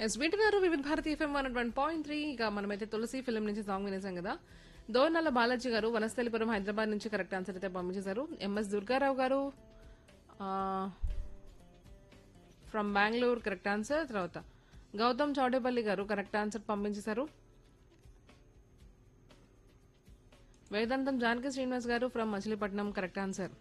yes వింటున్నారు Vividh Bharati FM one one point three ఇక మనమైతే తులసి ఫిల్మ్ నుంచి సాంగ్ వినేసాం కదా దోర్నల్ల బాలాజీ గారు వనస్థలిపురం హైదరాబాద్ నుంచి కరెక్ట్ ఆన్సర్ అయితే పంపించేశారు ఎంఎస్ దుర్గారావు గారు ఫ్రమ్ బెంగళూరు కరెక్ట్ ఆన్సర్ తర్వాత గౌతమ్ చౌడేపల్లి గారు కరెక్ట్ ఆన్సర్ పంపించేశారు వేదాంతం Janaki Srinivas garu from Machilipatnam correct answer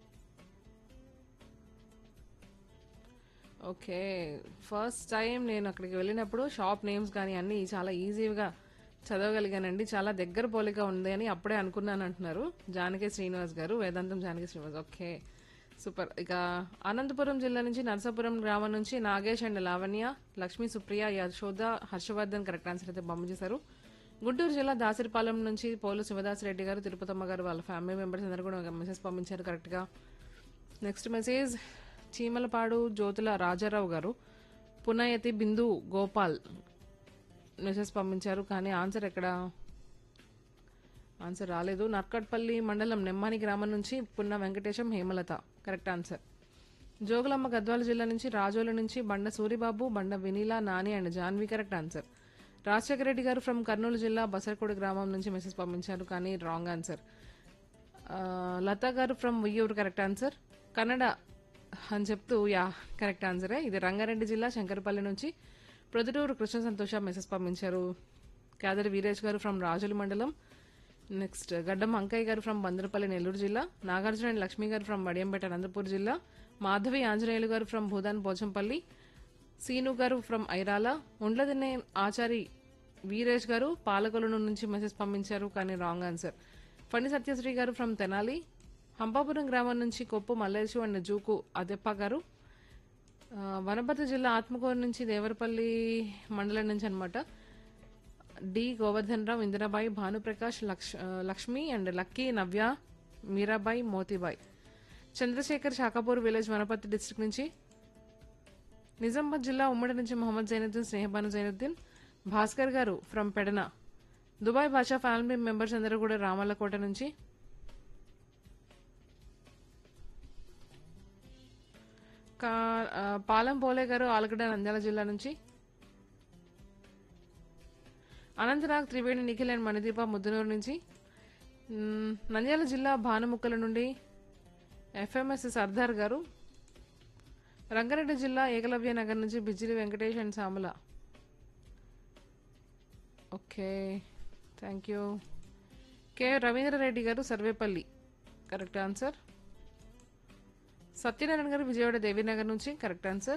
okay first time నేను అక్కడికి వెళ్ళినప్పుడు షాప్ నేమ్స్ కానీ అన్ని చాలా ఈజీగా చదవగలిగానండి చాలా దగ్గర పోలిక ఉంది అని అప్పుడే అనుకున్నాను అంటున్నారు జానకి శ్రీనివాస్ గారు వేదాంతం జానకి శ్రీనివాస్ ఓకే సూపర్ ఇక అనంతపురం జిల్లా నుంచి నరసాపురం గ్రామం నుంచి Nagesh and Lavanya Lakshmi Supriya Yashoda Harshavardhan correct answer అయితే పంపించేశారు గుంటూరు జిల్లా దాసరిపాలెం నుంచి పోలు శివదాస్ రెడ్డి గారు తిరుపతమ్మ గారు వాళ్ళ ఫ్యామిలీ మెంబర్స్ అందరూ కూడా మెసేజ్ పంపించారు కరెక్ట్గా నెక్స్ట్ మెసేజ్ చీమలపాడు జ్యోతుల రాజారావు గారు పునయతి బిందు గోపాల్ మెసేజ్ పంపించారు కానీ ఆన్సర్ ఎక్కడ ఆన్సర్ రాలేదు నర్కట్పల్లి మండలం నెమ్మాని గ్రామం నుంచి పున్న వెంకటేశం హేమలత కరెక్ట్ ఆన్సర్ జోగులమ్మ గద్వాల జిల్లా నుంచి రాజోల నుంచి Banda Suribabu Banda Vineela Nani and Janvi correct answer Rajasekhara Reddy garu from Kurnool జిల్లా బసరకోడి గ్రామం నుంచి మెసేజ్ పంపించారు కానీ రాంగ్ ఆన్సర్ ఆ, Latha garu from Uyyuru correct answer Kannada అని చెప్తూ యా కరెక్ట్ ఆన్సరే ఇది రంగారెడ్డి జిల్లా శంకరపల్లి నుంచి ప్రొద్దుటూరు కృష్ణ సంతోష మెసేజ్ పంపించారు కేదరి వీరేష్ గారు ఫ్రమ్ రాజుల మండలం నెక్స్ట్ గడ్డం అంకయ్య గారు ఫ్రమ్ బందరపల్లి నెల్లూరు జిల్లా నాగార్జున అండ్ లక్ష్మి గారు ఫ్రమ్ వడియంపేట అనంతపూర్ జిల్లా మాధవి ఆంజనేయులు గారు ఫ్రమ్ భూదాన్ పోచంపల్లి సీను గారు ఫ్రమ్ ఐరాల ఉండ్లదిన్నే ఆచారి వీరేష్ గారు పాలకొలను నుంచి మెసేజ్ పంపించారు కానీ రాంగ్ ఆన్సర్ ఫణి సత్యశ్రీ గారు ఫ్రమ్ తెనాలి హంపాపురం గ్రామం నుంచి కొప్పు మల్లేశు అండ్ జూకు అదెప్ప గారు ఆ, వనపర్తి జిల్లా ఆత్మకూరు నుంచి దేవరపల్లి మండలం నుంచి అనమాట డి గోవర్ధన్ రావు ఇందిరాబాయి భానుప్రకాష్ లక్ష్ ఆ, Lakshmi and Lucky Navya Meerabai Motibai Chandrasekhar Shakapur village Wanaparthy district నుంచి నిజామాబాద్ జిల్లా ఉమ్మడి నుంచి Mohammed Zainuddin Sneha Banu Zainuddin Bhaskar garu from Pedana Dubai Basha family members అందరూ కూడా రామల్లకోట నుంచి కా- ఆ, పాలెం పోలే గారు ఆలగడ్డ నంద్యాల జిల్లా నుంచి అనంతనాగ్ త్రివేణి నిఖిల్ అండ్ మణిదీప ముద్దునూరు నుంచి మ్, నంద్యాల జిల్లా భానుముక్కల నుండి ఎఫ్ఎంఎస్ సర్దార్ గారు రంగారెడ్డి జిల్లా ఏకలవ్య నగర్ నుంచి Bijili Venkatesh and Samula okay thank you K Ravindra Reddy గారు సర్వేపల్లి కరెక్ట్ ఆన్సర్ సత్యనారాయణ గారు విజయవాడ దేవీనగర్ నుంచి కరెక్ట్ ఆన్సర్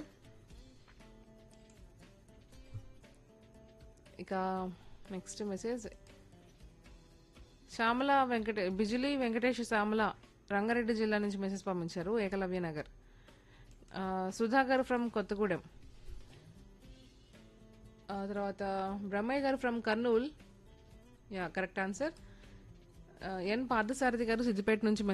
ఇక నెక్స్ట్ మెసేజ్ శ్యామల వెంకటే బిజిలీ వెంకటేష్ శ్యామల రంగారెడ్డి జిల్లా నుంచి మెసేజ్ పంపించారు ఏకలవ్య నగర్ ఆ, సుధాకర్ ఫ్రమ్ కొత్తగూడెం ఆ తర్వాత బ్రహ్మయ్య గారు from Kurnool yeah correct answer N Parthasarathi గారు సిద్దిపేట నుంచి